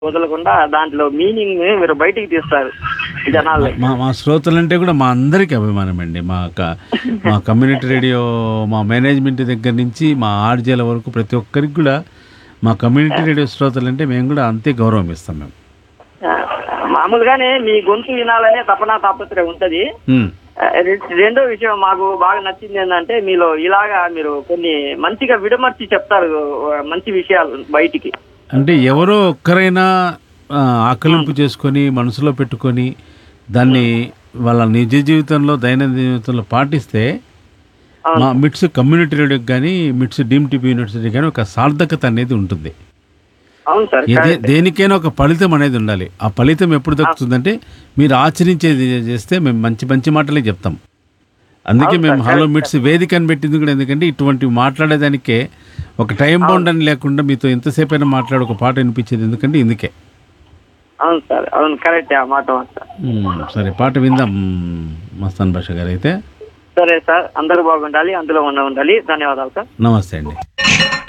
వదలకుండా దాంట్లో మీనింగ్ మీరు బయటికి తీస్తారు జనాలు మా మా శ్రోతలంటే కూడా మా అందరికీ అభిమానం అండి మా క- మా కమ్యూనిటీ రేడియో మా మేనేజ్మెంట్ దగ్గర నుంచి మా ఆర్జేల వరకు ప్రతి ఒక్కరికి కూడా మా కమ్యూనిటీ రేడియో శ్రోతలంటే మేము కూడా అంతే గౌరవం ఇస్తాం మేము ఆ, మామూలుగానే మీ గొంతు వినాలనే తపన తాపత్రయం ఉంటది ఉమ్. ఆ, రె- రెండో విషయం మాకు బాగా నచ్చింది ఏంటంటే మీలో ఇలాగా మీరు కొన్ని మంచిగా విడమర్చి చెప్తారు ఆ, మంచి విషయాలు బయటికి అంటే ఎవరో ఒక్కరైనా ఆ, ఆకలింపు చేసుకొని మనసులో పెట్టుకొని దాన్ని వాళ్ళ నిజ జీవితంలో దైనందిన జీవితంలో పాటిస్తే మా మిట్స్ కమ్యూనిటీ రేడియోకి కానీ మిట్స్ డీమ్ టీవీ యూనివర్సిటీ కానీ ఒక సార్థకత అనేది ఉంటుంది అవును సార్ ఏదే దేనికైనా ఒక ఫలితం అనేది ఉండాలి ఆ ఫలితం ఎప్పుడు దక్కుతుందంటే మీరు ఆచరించేది చేస్తే మేము మంచి మంచి మాటలే చెప్తాం అందుకే మేము హలో మిట్స్ వేదిక అని పెట్టింది కూడా ఎందుకంటే ఇటువంటి మాట్లాడేదానికే ఒక టైం బౌండ్ అని లేకుండా మీతో ఎంతసేపు అయినా మాట్లాడి ఒక పాట వినిపించేది ఎందుకంటే ఇందుకే అవును సార్ అవును కరెక్ట్ ఆ మాట సార్ మ్మ్. సరే పాట విందాం మస్తాన్ భాష గారు అయితే సరే సార్ అందరూ బాగుండాలి అందులో ఉండ ఉండాలి ధన్యవాదాలు సార్ నమస్తే అండి